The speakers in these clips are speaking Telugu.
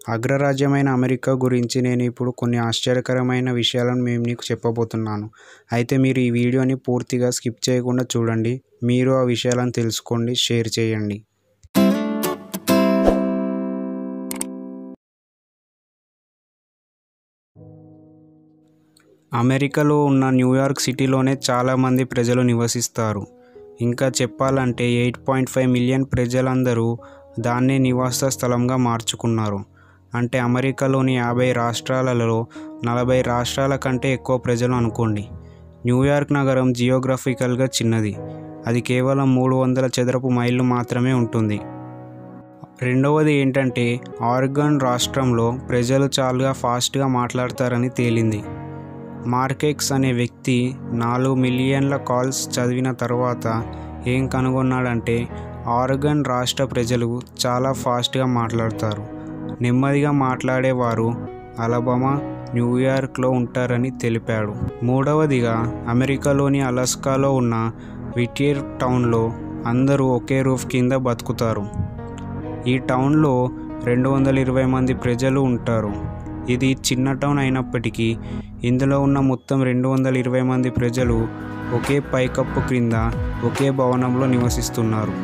అగ్రరాజ్యమైన అమెరికా గురించి నేను ఇప్పుడు కొన్ని ఆశ్చర్యకరమైన విషయాలను మేము నీకు చెప్పబోతున్నాను అయితే మీరు ఈ వీడియోని పూర్తిగా స్కిప్ చేయకుండా చూడండి మీరు ఆ విషయాలను తెలుసుకోండి షేర్ చేయండి అమెరికాలో ఉన్న న్యూయార్క్ సిటీలోనే చాలామంది ప్రజలు నివసిస్తారు ఇంకా చెప్పాలంటే ఎయిట్ పాయింట్ ఫైవ్ మిలియన్ ప్రజలందరూ దాన్నే నివాస స్థలంగా మార్చుకున్నారు అంటే అమెరికాలోని యాభై రాష్ట్రాలలో నలభై రాష్ట్రాల కంటే ఎక్కువ ప్రజలు అనుకోండి న్యూయార్క్ నగరం జియోగ్రఫికల్గా చిన్నది అది కేవలం మూడు వందల చదరపు మైళ్ళు మాత్రమే ఉంటుంది రెండవది ఏంటంటే ఆర్గన్ రాష్ట్రంలో ప్రజలు చాలా ఫాస్ట్గా మాట్లాడతారని తేలింది మార్కెక్స్ అనే వ్యక్తి నాలుగు మిలియన్ల కాల్స్ చదివిన తర్వాత ఏం కనుగొన్నాడంటే ఆర్గన్ రాష్ట్ర ప్రజలు చాలా ఫాస్ట్గా మాట్లాడతారు నెమ్మదిగా మాట్లాడేవారు అలబమా న్యూయార్క్లో ఉంటారని తెలిపాడు మూడవదిగా అమెరికాలోని అలస్కాలో ఉన్న విటియర్ టౌన్లో అందరూ ఒకే రూఫ్ కింద బతుకుతారు ఈ టౌన్లో రెండు వందల ఇరవై మంది ప్రజలు ఉంటారు ఇది చిన్న టౌన్ అయినప్పటికీ ఇందులో ఉన్న మొత్తం రెండు వందల ఇరవై మంది ప్రజలు ఒకే పైకప్పు క్రింద ఒకే భవనంలో నివసిస్తున్నారు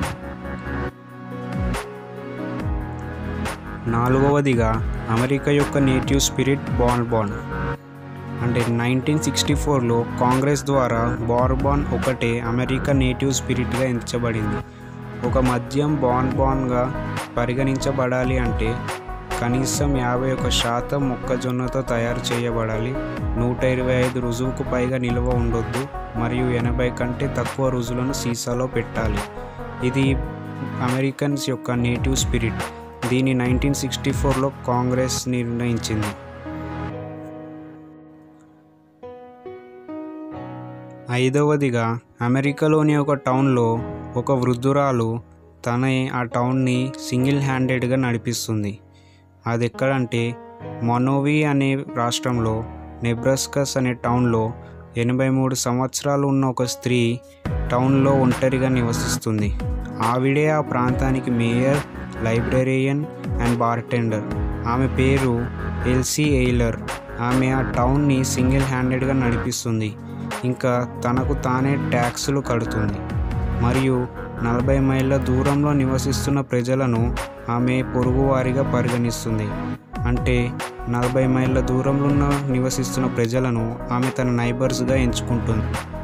నాలుగవదిగా అమెరికా యొక్క నేటివ్ స్పిరిట్ బార్బాన్ అంటే నైన్టీన్ సిక్స్టీ ఫోర్లో కాంగ్రెస్ ద్వారా బార్బాన్ ఒకటే అమెరికా నేటివ్ స్పిరిట్గా ఎంచబడింది ఒక మద్యం బాన్బాన్గా పరిగణించబడాలి అంటే కనీసం యాభై ఒక శాతం మొక్కజొన్నతో తయారు చేయబడాలి నూట ఇరవై ఐదు రుజువుకు పైగా నిల్వ ఉండొద్దు మరియు ఎనభై కంటే తక్కువ రుజువులను సీసాలో పెట్టాలి ఇది అమెరికన్స్ యొక్క నేటివ్ స్పిరిట్ దీన్ని నైన్టీన్ సిక్స్టీ ఫోర్లో కాంగ్రెస్ నిర్ణయించింది ఐదవదిగా అమెరికాలోని ఒక టౌన్లో ఒక వృద్ధురాలు తనే ఆ టౌన్ని సింగిల్ హ్యాండెడ్గా నడిపిస్తుంది అది ఎక్కడంటే మనోవి అనే రాష్ట్రంలో నెబ్రస్కస్ అనే టౌన్లో ఎనభై మూడు సంవత్సరాలు ఉన్న ఒక స్త్రీ టౌన్లో ఒంటరిగా నివసిస్తుంది ఆవిడే ఆ ప్రాంతానికి మేయర్ లైబ్రరీయన్ అండ్ బార్టెండర్ ఆమె పేరు ఎల్సీ ఎయిలర్ ఆమె ఆ టౌన్ని సింగిల్ హ్యాండెడ్గా నడిపిస్తుంది ఇంకా తనకు తానే ట్యాక్సులు కడుతుంది మరియు నలభై మైళ్ళ దూరంలో నివసిస్తున్న ప్రజలను ఆమె పొరుగువారిగా పరిగణిస్తుంది అంటే నలభై మైళ్ళ దూరంలో ఉన్న నివసిస్తున్న ప్రజలను ఆమె తన నైబర్స్గా ఎంచుకుంటుంది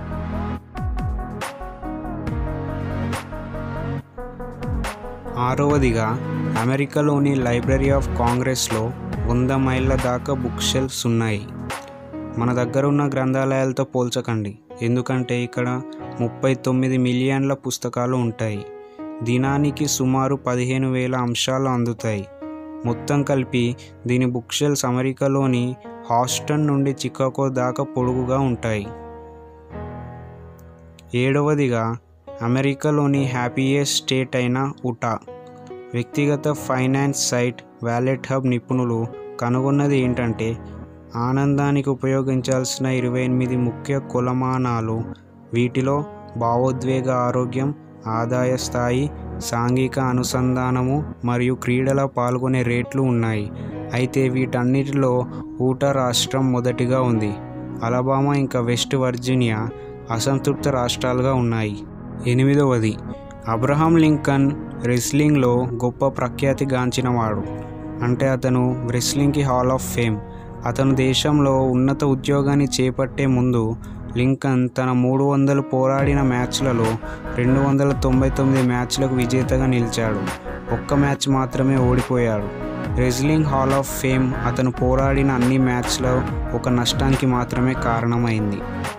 ఆరవదిగా అమెరికాలోని లైబ్రరీ ఆఫ్ కాంగ్రెస్లో వంద మైళ్ళ దాకా బుక్ షెల్ఫ్స్ ఉన్నాయి మన దగ్గర ఉన్న గ్రంథాలయాలతో పోల్చకండి ఎందుకంటే ఇక్కడ ముప్పై తొమ్మిది మిలియన్ల పుస్తకాలు ఉంటాయి దినానికి సుమారు పదిహేను వేల అంశాలు అందుతాయి మొత్తం కలిపి దీని బుక్ షెల్ఫ్స్ అమెరికాలోని హాస్టన్ నుండి చికాగో దాకా పొడుగుగా ఉంటాయి ఏడవదిగా అమెరికాలోని హ్యాపీయెస్ట్ స్టేట్ అయిన ఉటా వ్యక్తిగత ఫైనాన్స్ సైట్ వ్యాలెట్ హబ్ నిపుణులు కనుగొన్నది ఏంటంటే ఆనందానికి ఉపయోగించాల్సిన ఇరవై ఎనిమిది ముఖ్య కొలమానాలు వీటిలో భావోద్వేగ ఆరోగ్యం ఆదాయ స్థాయి సాంఘిక అనుసంధానము మరియు క్రీడలో పాల్గొనే రేట్లు ఉన్నాయి అయితే వీటన్నిటిలో ఊటా రాష్ట్రం మొదటిగా ఉంది అలబామా ఇంకా వెస్ట్ వర్జీనియా అసంతృప్త రాష్ట్రాలుగా ఉన్నాయి ఎనిమిదవది అబ్రహాం లింకన్ రెస్లింగ్లో గొప్ప ప్రఖ్యాతి గాంచినవాడు అంటే అతను రెస్లింగ్కి హాల్ ఆఫ్ ఫేమ్ అతను దేశంలో ఉన్నత ఉద్యోగాన్ని చేపట్టే ముందు లింకన్ తన మూడు వందలు పోరాడిన మ్యాచ్లలో రెండు వందల తొంభై తొమ్మిది మ్యాచ్లకు విజేతగా నిలిచాడు ఒక్క మ్యాచ్ మాత్రమే ఓడిపోయాడు రెజ్లింగ్ హాల్ ఆఫ్ ఫేమ్ అతను పోరాడిన అన్ని మ్యాచ్లో ఒక నష్టానికి మాత్రమే కారణమైంది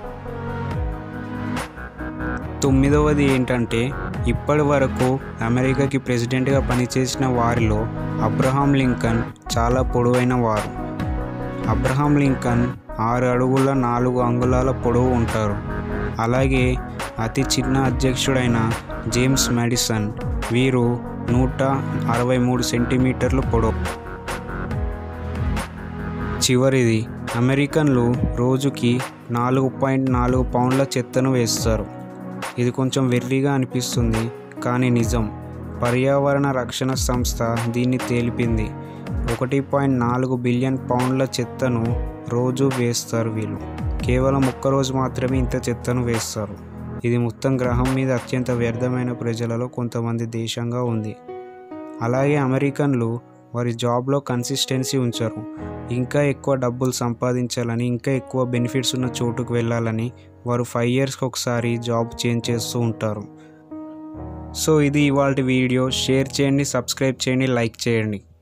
తొమ్మిదవది ఏంటంటే ఇప్పటి వరకు అమెరికాకి ప్రెసిడెంట్గా పనిచేసిన వారిలో అబ్రహాం లింకన్ చాలా పొడవైన వారు అబ్రహాం లింకన్ ఆరు అడుగుల నాలుగు అంగుళాల పొడవు ఉంటారు అలాగే అతి చిన్న అధ్యక్షుడైన జేమ్స్ మెడిసన్ వీరు నూట అరవై మూడు సెంటీమీటర్లు పొడవు చివరిది అమెరికన్లు రోజుకి నాలుగు పాయింట్ నాలుగు పౌండ్ల చెత్తను వేస్తారు ఇది కొంచెం వెర్రిగా అనిపిస్తుంది కానీ నిజం పర్యావరణ రక్షణ సంస్థ దీన్ని తేలిపింది ఒకటి పాయింట్ నాలుగు బిలియన్ పౌండ్ల చెత్తను రోజు వేస్తారు వీళ్ళు కేవలం ఒక్కరోజు మాత్రమే ఇంత చెత్తను వేస్తారు ఇది మొత్తం గ్రహం మీద అత్యంత వ్యర్థమైన ప్రజలలో కొంతమంది దేశంగా ఉంది అలాగే అమెరికన్లు వారి జాబ్లో కన్సిస్టెన్సీ ఉంచరు ఇంకా ఎక్కువ డబ్బులు సంపాదించాలని ఇంకా ఎక్కువ బెనిఫిట్స్ ఉన్న చోటుకు వెళ్ళాలని వారు ఫైవ్ ఇయర్స్కి ఒకసారి జాబ్ చేంజ్ చేస్తూ ఉంటారు సో ఇది ఇవాళ వీడియో షేర్ చేయండి సబ్స్క్రైబ్ చేయండి లైక్ చేయండి